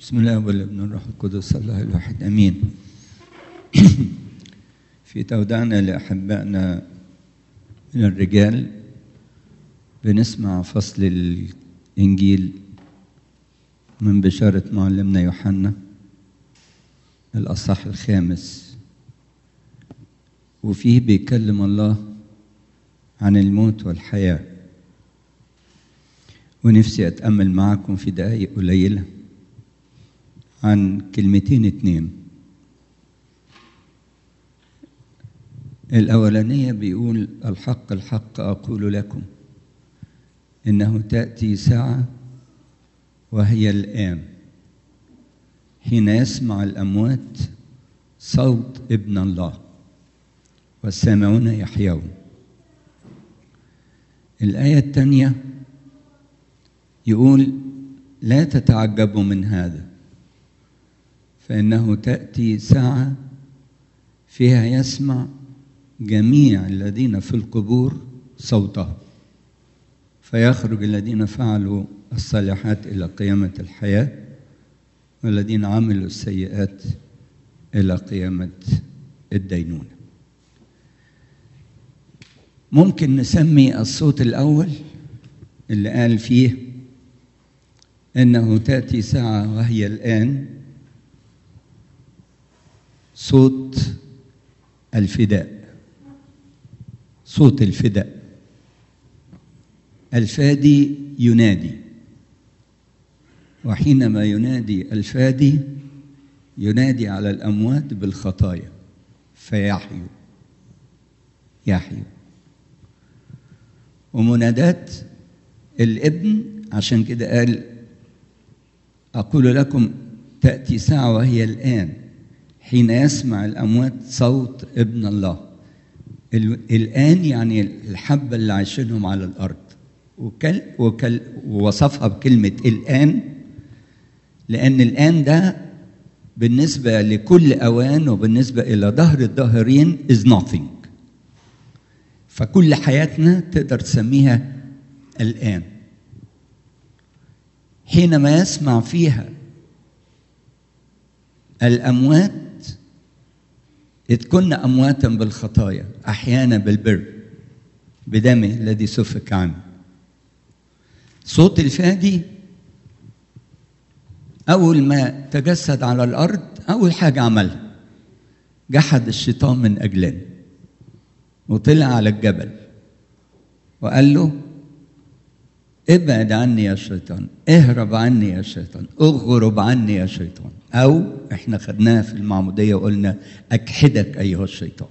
بسم الله والابن الروح القدس الله الواحد امين في تودعنا لاحبائنا من الرجال بنسمع فصل الانجيل من بشاره معلمنا يوحنا الاصح الخامس وفيه بيكلم الله عن الموت والحياه ونفسي اتامل معكم في دقائق قليله عن كلمتين اتنين الأولانية بيقول الحق الحق أقول لكم إنه تأتي ساعة وهي الآن حين يسمع الأموات صوت ابن الله والسامعون يحيون الآية الثانية يقول لا تتعجبوا من هذا فإنه تأتي ساعة فيها يسمع جميع الذين في القبور صوته فيخرج الذين فعلوا الصالحات إلى قيامة الحياة والذين عملوا السيئات إلى قيامة الدينونة ممكن نسمي الصوت الأول اللي قال فيه إنه تأتي ساعة وهي الآن صوت الفداء صوت الفداء الفادي ينادي وحينما ينادي الفادي ينادي على الاموات بالخطايا فيحيوا يحيوا ومنادات الابن عشان كده قال اقول لكم تاتي ساعه وهي الان حين يسمع الأموات صوت ابن الله الآن يعني الحبة اللي عايشينهم على الأرض وكل وكل ووصفها بكلمة الآن لأن الآن ده بالنسبة لكل أوان وبالنسبة إلى ظهر الظاهرين is nothing فكل حياتنا تقدر تسميها الآن حينما يسمع فيها الأموات إذ كنا أمواتا بالخطايا أحيانا بالبر بدمه الذي سفك عنه صوت الفادي أول ما تجسد على الأرض أول حاجة عملها جحد الشيطان من أجلنا وطلع على الجبل وقال له ابعد عني يا شيطان اهرب عني يا شيطان اغرب عني يا شيطان او احنا خدناها في المعموديه وقلنا اكحدك ايها الشيطان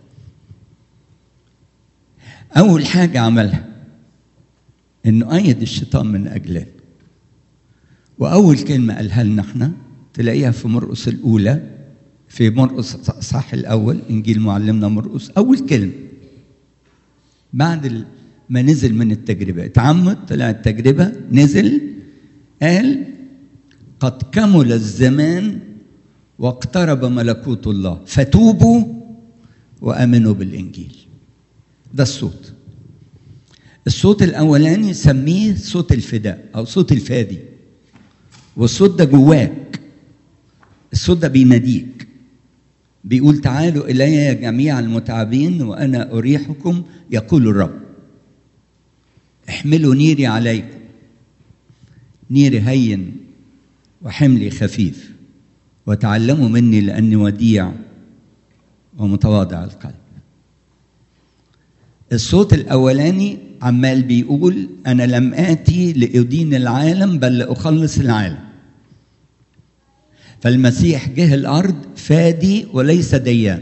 اول حاجه عملها انه ايد الشيطان من اجلنا واول كلمه قالها لنا احنا تلاقيها في مرقس الاولى في مرقس صح الاول انجيل معلمنا مرقس اول كلمه بعد ما نزل من التجربة اتعمد طلع التجربة نزل قال قد كمل الزمان واقترب ملكوت الله فتوبوا وامنوا بالانجيل ده الصوت الصوت الاولاني سميه صوت الفداء او صوت الفادي والصوت ده جواك الصوت ده بيناديك بيقول تعالوا الي يا جميع المتعبين وانا اريحكم يقول الرب احملوا نيري عليكم نيري هين وحملي خفيف وتعلموا مني لاني وديع ومتواضع القلب الصوت الاولاني عمال بيقول انا لم اتي لادين العالم بل لاخلص العالم فالمسيح جه الارض فادي وليس ديان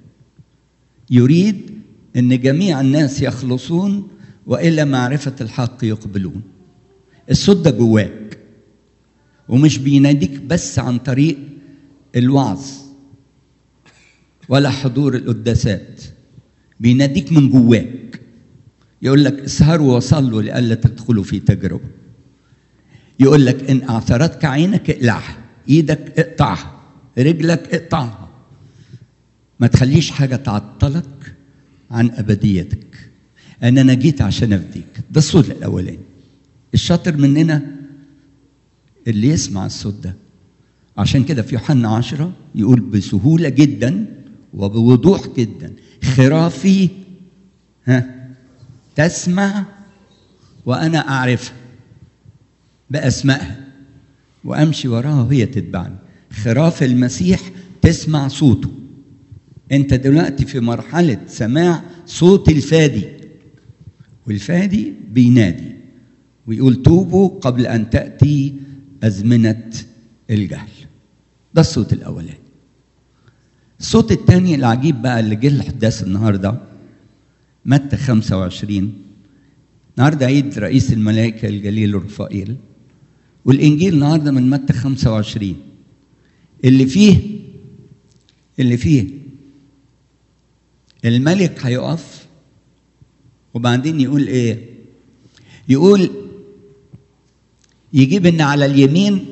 يريد ان جميع الناس يخلصون والى معرفه الحق يقبلون الصوت ده جواك ومش بيناديك بس عن طريق الوعظ ولا حضور القداسات بيناديك من جواك يقول لك اسهروا وصلوا لئلا تدخلوا في تجربه يقول لك ان اعثرتك عينك اقلعها ايدك اقطعها رجلك اقطعها ما تخليش حاجه تعطلك عن ابديتك ان انا جيت عشان افديك ده الصوت الاولاني الشاطر مننا اللي يسمع الصوت ده عشان كده في يوحنا عشرة يقول بسهولة جدا وبوضوح جدا خرافي ها تسمع وأنا أعرفها بأسمائها وأمشي وراها وهي تتبعني خراف المسيح تسمع صوته أنت دلوقتي في مرحلة سماع صوت الفادي والفادي بينادي ويقول توبوا قبل أن تأتي أزمنة الجهل ده الصوت الأولاني الصوت الثاني العجيب بقى اللي جه الحداث النهارده متى 25 النهارده عيد رئيس الملائكة الجليل رفائيل والإنجيل النهارده من متى 25 اللي فيه اللي فيه الملك هيقف وبعدين يقول ايه يقول يجيب ان على اليمين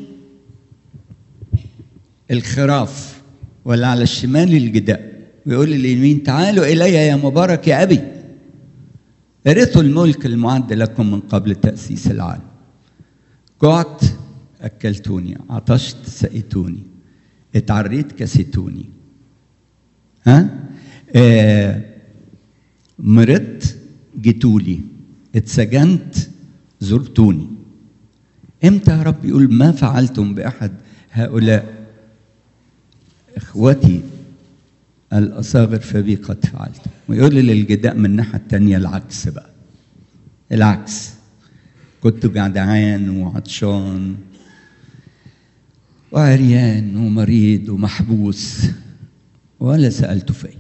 الخراف ولا على الشمال الجداء ويقول لليمين تعالوا الي يا مبارك يا ابي ارثوا الملك المعد لكم من قبل تاسيس العالم جعت اكلتوني عطشت سقيتوني اتعريت كسيتوني ها آه مرضت جيتولي اتسجنت زرتوني امتى يا رب يقول ما فعلتم باحد هؤلاء اخوتي الاصاغر فبي قد فعلت ويقول للجداء من الناحيه الثانيه العكس بقى العكس كنت جعان وعطشان وعريان ومريض ومحبوس ولا سألت في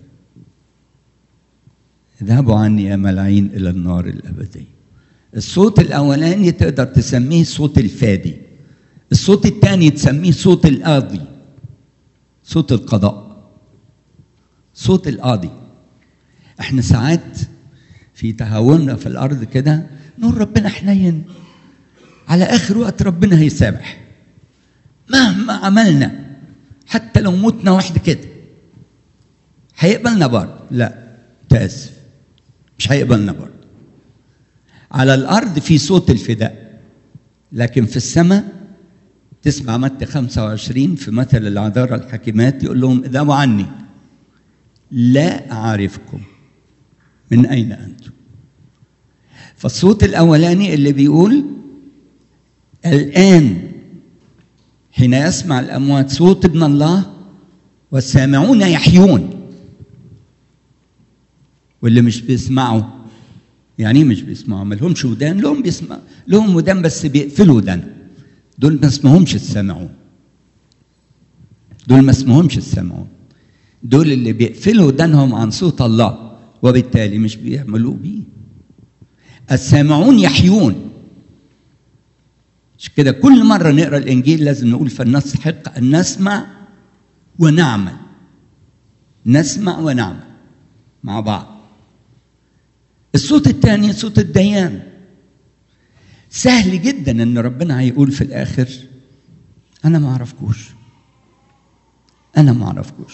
اذهبوا عني يا ملاعين إلى النار الأبدية الصوت الأولاني تقدر تسميه صوت الفادي الصوت الثاني تسميه صوت القاضي صوت القضاء صوت القاضي احنا ساعات في تهاوننا في الارض كده نقول ربنا حنين على اخر وقت ربنا هيسامح مهما عملنا حتى لو متنا واحد كده هيقبلنا برضه لا تاسف مش هيقبلنا برضه على الارض في صوت الفداء لكن في السماء تسمع متى 25 في مثل العذارى الحكيمات يقول لهم اذهبوا عني لا اعرفكم من اين انتم فالصوت الاولاني اللي بيقول الان حين يسمع الاموات صوت ابن الله والسامعون يحيون واللي مش بيسمعوا يعني مش بيسمعوا ما لهمش ودان لهم بيسمع لهم ودان بس بيقفلوا ودان دول ما اسمهمش السامعون دول ما اسمهمش السامعون دول اللي بيقفلوا ودانهم عن صوت الله وبالتالي مش بيعملوا بيه السامعون يحيون مش كده كل مرة نقرأ الإنجيل لازم نقول فلنستحق أن نسمع ونعمل نسمع ونعمل مع بعض الصوت الثاني صوت الديان سهل جدا ان ربنا هيقول في الاخر انا ما اعرفكوش انا ما اعرفكوش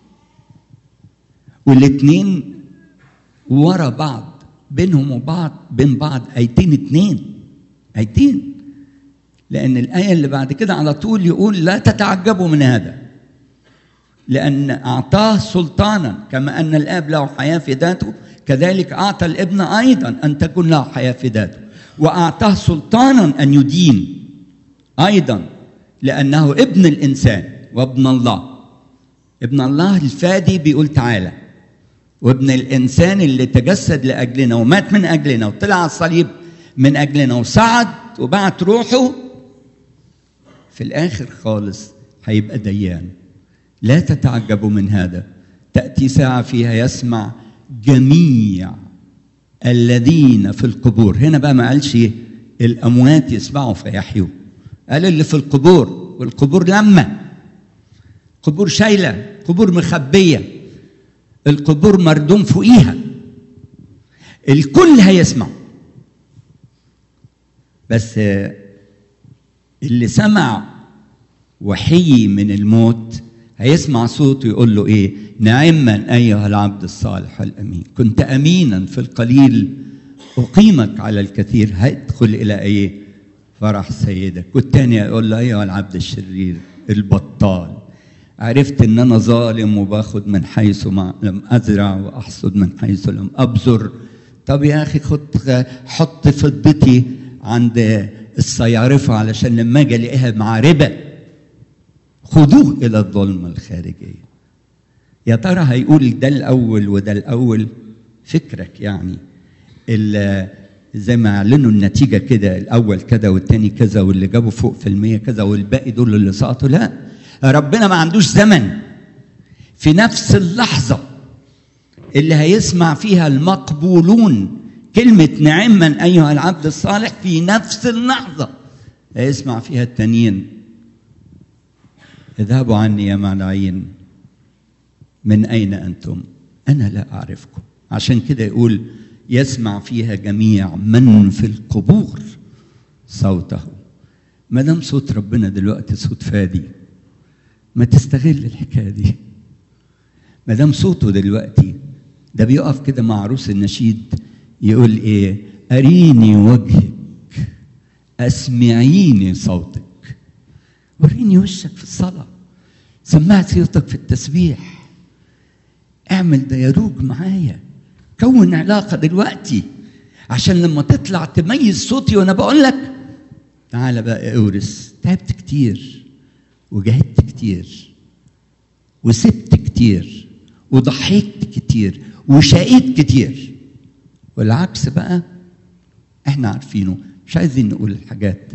والاثنين ورا بعض بينهم وبعض بين بعض ايتين اتنين ايتين لان الايه اللي بعد كده على طول يقول لا تتعجبوا من هذا لان اعطاه سلطانا كما ان الاب له حياه في ذاته كذلك اعطى الابن ايضا ان تكون له حياه في ذاته واعطاه سلطانا ان يدين ايضا لانه ابن الانسان وابن الله ابن الله الفادي بيقول تعالى وابن الانسان اللي تجسد لاجلنا ومات من اجلنا وطلع على الصليب من اجلنا وصعد وبعت روحه في الاخر خالص هيبقى ديان لا تتعجبوا من هذا تاتي ساعه فيها يسمع جميع الذين في القبور هنا بقى ما قالش الاموات يسمعوا فيحيوا قال اللي في القبور والقبور لما قبور شايله قبور مخبيه القبور مردوم فوقيها الكل هيسمع بس اللي سمع وحي من الموت هيسمع صوته يقول له ايه نعما ايها العبد الصالح الامين كنت امينا في القليل اقيمك على الكثير هيدخل الى ايه فرح سيدك والتاني يقول له ايها العبد الشرير البطال عرفت ان انا ظالم وباخد من حيث ما لم ازرع واحصد من حيث لم ابذر طب يا اخي خد حط فضتي عند الصيارفه علشان لما اجي الاقيها مع ربا خذوه الى الظلمه الخارجيه يا ترى هيقول ده الاول وده الاول فكرك يعني زي ما اعلنوا النتيجه كده الاول كذا والتاني كذا واللي جابوا فوق في المية كذا والباقي دول اللي سقطوا لا ربنا ما عندوش زمن في نفس اللحظه اللي هيسمع فيها المقبولون كلمة نعما أيها العبد الصالح في نفس اللحظة هيسمع فيها التانيين اذهبوا عني يا معنعين من أين أنتم أنا لا أعرفكم عشان كده يقول يسمع فيها جميع من في القبور صوته ما دام صوت ربنا دلوقتي صوت فادي ما تستغل الحكايه دي ما دام صوته دلوقتي ده بيقف كده مع عروس النشيد يقول ايه اريني وجهك اسمعيني صوتك وريني وشك في الصلاه سمعت صوتك في التسبيح اعمل ديالوج معايا كون علاقه دلوقتي عشان لما تطلع تميز صوتي وانا بقول لك تعالى بقى اورث تعبت كتير وجهدت كتير وسبت كتير وضحيت كتير وشقيت كتير والعكس بقى احنا عارفينه مش عايزين نقول الحاجات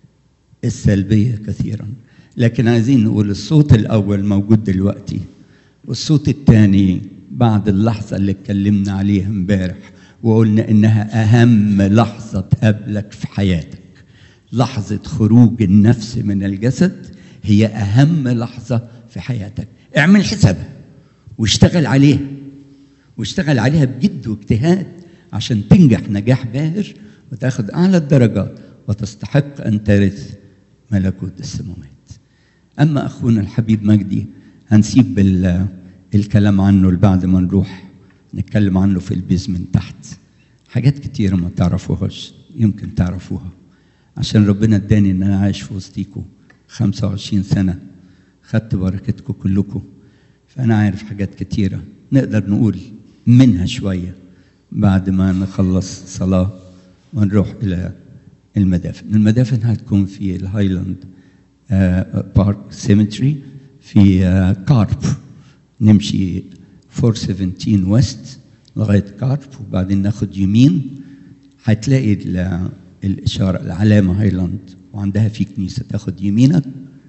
السلبية كثيرا لكن عايزين نقول الصوت الأول موجود دلوقتي والصوت الثاني بعد اللحظة اللي اتكلمنا عليها امبارح وقلنا إنها أهم لحظة تقابلك في حياتك لحظة خروج النفس من الجسد هي أهم لحظة في حياتك اعمل حسابها واشتغل عليها واشتغل عليها بجد واجتهاد عشان تنجح نجاح باهر وتاخد أعلى الدرجات وتستحق أن ترث ملكوت السماوات أما أخونا الحبيب مجدي هنسيب الكلام عنه بعد ما نروح نتكلم عنه في البيزمنت تحت حاجات كتيرة ما تعرفوهاش يمكن تعرفوها عشان ربنا اداني ان انا عايش في وسطيكم 25 سنة خدت بركتكم كلكم فأنا عارف حاجات كتيرة نقدر نقول منها شوية بعد ما نخلص صلاة ونروح إلى المدافن المدافن هتكون في الهايلاند بارك سيمتري في آه كارب نمشي 417 ويست لغاية كارب وبعدين ناخد يمين هتلاقي الإشارة العلامة هايلاند وعندها في كنيسة تاخد يمينك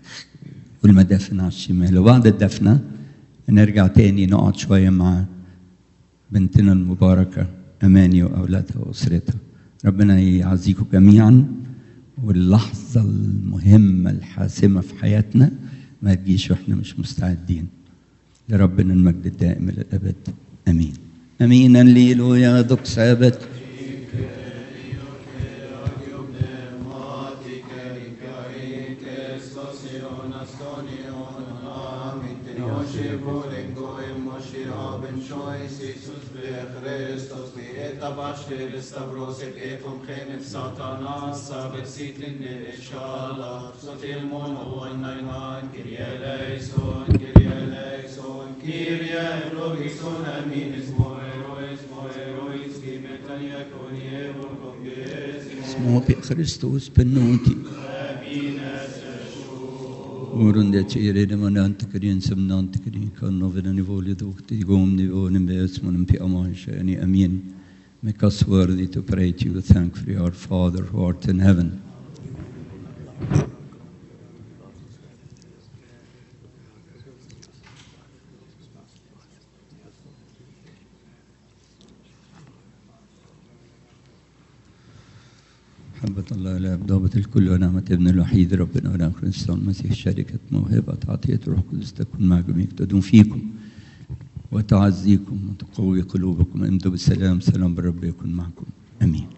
والمدافن على الشمال وبعد الدفنة نرجع تاني نقعد شوية مع بنتنا المباركة أماني وأولادها وأسرتها ربنا يعزيكم جميعا واللحظة المهمة الحاسمة في حياتنا ما تجيش واحنا مش مستعدين لربنا المجد الدائم إلى الأبد أمين أمين الليلويا دوك سابت Tabashvili Stavrosit Ekum Chenet Satanas Sabet Sitin Inshallah Sotil Mono Anayman Kyrie eleison Kyrie eleison Kyrie Logison Amin Ismo Erois Mo Erois Kimetan Yakoni Evokum اسمه بخريستوس بنوتي Oren det tjere det man inte kan som inte kan kan av den nivå det dock det gång nivå den bäst man på aman amen Make us worthy to pray to you, thankfully, our Father who art in heaven. محبة الله لا ضابط الكل ونعمة ابن الوحيد ربنا ولا كريستو المسيح شركة موهبة عطية الروح القدس تكون معكم يقتدون فيكم وتعزيكم وتقوي قلوبكم امضوا بالسلام سلام بالرب يكون معكم امين